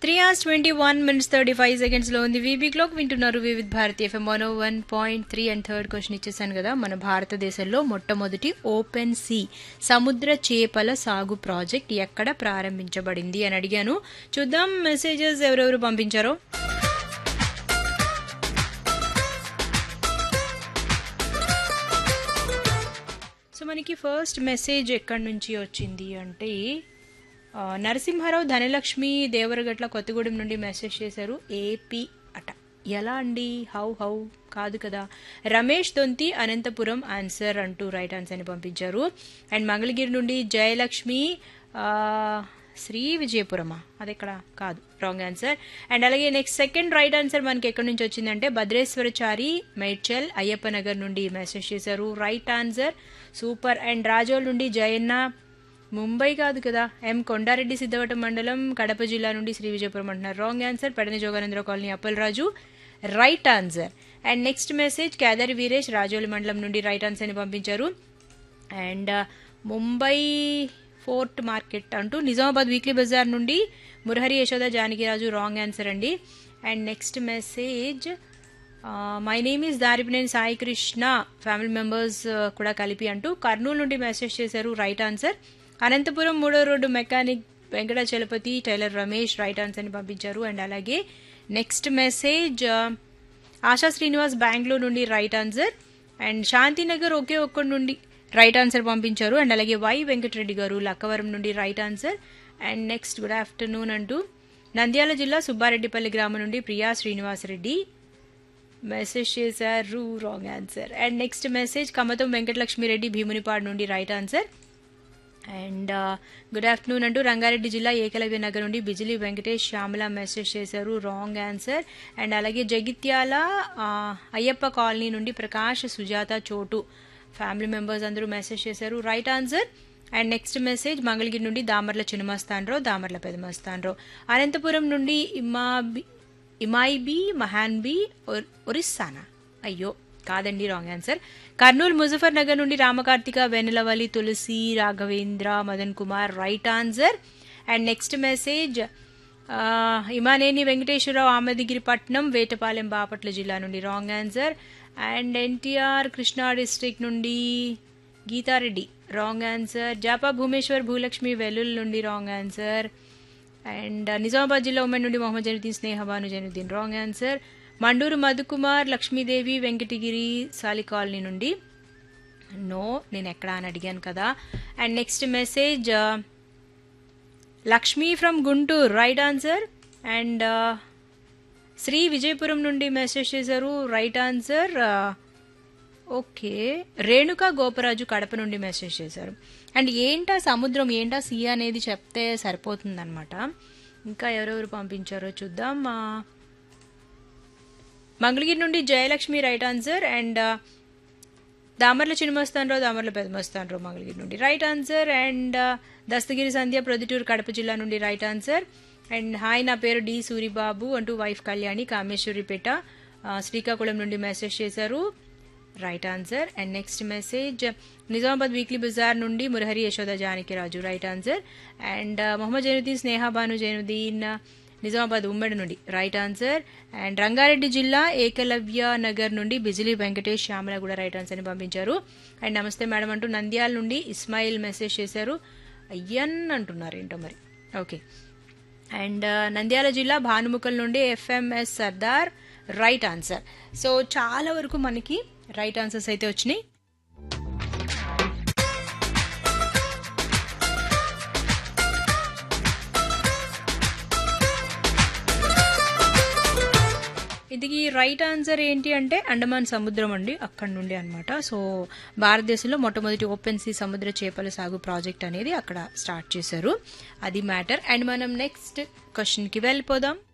three hours twenty one minutes thirty five seconds లో ఉంది V B clock వింటున్నారు Vividh Bharati F M one one point three and third question ఇచ్చేసాను కదా మన భారతదేశంలో మొట్టమొదటి ఓపెన్ సీ సముద్ర చేపల సాగు ప్రాజెక్ట్ ఎక్కడ ప్రారంభించబడింది అని అడిగాను చూద్దాం మెసేజెస్ ఎవరెవరు పంపించారో సో మనకి ఫస్ట్ మెసేజ్ ఎక్కడి నుంచి వచ్చింది అంటే ఆ, నరసింహారావు ధనలక్ష్మి దేవరగట్ల కొత్తగూడెం నుండి మెసేజ్ చేశారు ఏపీ అట ఎలా అండి హౌ హౌ కాదు కదా రమేష్ దొంతి అనంతపురం ఆన్సర్ అంటూ రైట్ ఆన్సర్ ని పంపించారు అండ్ మంగళగిరి నుండి జయలక్ష్మి ఆ, శ్రీ విజయపురమా అది ఎక్కడ కాదు రాంగ్ ఆన్సర్ అండ్ అలాగే నెక్స్ట్ సెకండ్ రైట్ ఆన్సర్ మనకి ఎక్కడి నుంచి వచ్చిందంటే భద్రేశ్వరచారి మేడ్చల్ అయ్యప్ప నగర్ నుండి మెసేజ్ చేశారు right answer super and Razole నుండి జయన్న ముంబై కాదు కదా ఎం కొండారెడ్డి సిద్ధవటం మండలం కడప జిల్లా నుండి శ్రీ విజయపురం అంటున్నారు wrong answer Pedana Joganandra colony Appalaraju right answer and next message Kedari Veeresh Rajoli మండలం నుండి రైట్ ఆన్సర్ ని పంపించారు అండ్ ముంబై ఫోర్ట్ మార్కెట్ అంటూ నిజామాబాద్ వీక్లీ బజార్ నుండి మురహరి యశోద జానకిరాజు రాంగ్ ఆన్సర్ అండి and next message my name is Daripineni Sai Krishna family members కూడా కలిపి అంటూ కర్నూలు నుండి మెసేజ్ చేశారు రైట్ ఆన్సర్ అనంతపురం మూడో road mechanic Venkatachalapathi tailor Ramesh right answer ని పంపించారు అండ్ అలాగే నెక్స్ట్ మెసేజ్ ఆశా శ్రీనివాస్ బెంగళూరు నుండి రైట్ ఆన్సర్ అండ్ శాంతినగర్ ఒకే ఒక్కడి నుండి రైట్ ఆన్సర్ పంపించారు అండ్ అలాగే వై వెంకటరెడ్డి గారు లక్కవరం నుండి right answer and next good afternoon అంటూ నంద్యాల జిల్లా సుబ్బారెడ్డిపల్లి గ్రామం నుండి ప్రియా శ్రీనివాసరెడ్డి మెసేజ్ చేశారు wrong answer and next message Kamatham Venkatalakshmireddy Bheemunipadu నుండి right answer and good afternoon అంటూ రంగారెడ్డి జిల్లా ఏకలవ్య నగర్ నుండి బిజిలీ వెంకటేష్ శ్యామల మెసేజ్ చేశారు రాంగ్ ఆన్సర్ అండ్ అలాగే జగిత్యాల ఆ, అయ్యప్ప కాలనీ నుండి ప్రకాష్ సుజాత చోటు ఫ్యామిలీ మెంబర్స్ అందరూ మెసేజ్ చేశారు right answer and next message Mangalagiri నుండి దామర్ల చిన్నమస్తాన్రావు దామర్ల పెదమస్తాన్రావు అనంతపురం నుండి ఇమాబి ఇమాయిబి మహాన్బి ఒర్- ఒరిస్సానా అయ్యో కాదండి రాంగ్ ఆన్సర్ కర్నూలు ముజఫర్ నగర్ నుండి Ramakarthika Vennelavalli Tulasi Raghavendra Madan Kumar right answer and next message ఆ, ఇమానేని వెంకటేశ్వరరావు ఆమెదిగిరిపట్నం వేటపాలెం బాపట్ల జిల్లా నుండి wrong answer and N T R Krishna district నుండి గీతారెడ్డి రాంగ్ ఆన్సర్ జాపా భూమేశ్వర్ భూలక్ష్మి వెల్లుల్ నుండి రాంగ్ ఆన్సర్ అండ్ నిజామాబాద్ జిల్లా ఉమ్మడి నుండి Mohammed Januddin Snehabanu Januddin wrong answer Manduru Madhukumar Lakshmidevi Venkatagiri Sali colony నుండి నో నేను ఎక్కడ అని అడిగాను కదా and next message Lakshmi from Guntur right answer and Sri Vijayapuram నుండి మెసేజ్ చేశారు right answer okay Renuka Goparaju Kadapa నుండి మెసేజ్ చేశారు అండ్ ఏంటా సముద్రం ఏంటా సీ అనేది చెప్తే సరిపోతుందన్నమాట ఇంకా ఎవరెవరు పంపించారో చూద్దాం ఆ, మంగళగిరి నుండి Jayalakshmi right answer and Damarla Chinnamastanarao Damarla Pedamastanarao Mangalagiri నుండి right answer and Dastagiri Sandhya Proddatur Kadapa జిల్లా నుండి రైట్ ఆన్సర్ అండ్ హాయ్ నా పేరు డి సూరిబాబు అంటూ వైఫ్ కళ్యాణి కామేశ్వరిపేట ఆ, శ్రీకాకుళం నుండి మెసేజ్ చేశారు right answer and next message Nizamabad weekly Bazar నుండి Murahari Yashoda Janakiraju right answer and Mohammed Jainuddin Sneha Banu Jainuddin Nizamabad ఉమ్మడి నుండి రైట్ ఆన్సర్ అండ్ రంగారెడ్డి జిల్లా ఏకలవ్య నగర్ నుండి బిజిలీ వెంకటేష్ శ్యామల కూడా రైట్ ఆన్సర్ ని పంపించారు అండ్ నమస్తే మేడం అంటూ నంద్యాల నుండి ఇస్మాయిల్ మెసేజ్ చేశారు అయ్యన్ అంటున్నారు ఏంటో మరి ఓకే అండ్ నంద్యాల జిల్లా భానుముఖల్ నుండి F M S Sardar right answer so చాలా వరకు మనకి రైట్ ఆన్సర్స్ అయితే వచ్చినాయి ఇది రైట్ ఆన్సర్ ఏంటి అంటే అండమాన్ సముద్రం అండి అక్కడ నుండి అన్నమాట సో భారతదేశంలో మొట్టమొదటి ఓపెన్ సీ సముద్ర చేపల సాగు ప్రాజెక్ట్ అనేది అక్కడ స్టార్ట్ చేశారు అది మ్యాటర్ అండ్ మనం నెక్స్ట్ క్వశ్చన్ కి వెళ్ళిపోదాం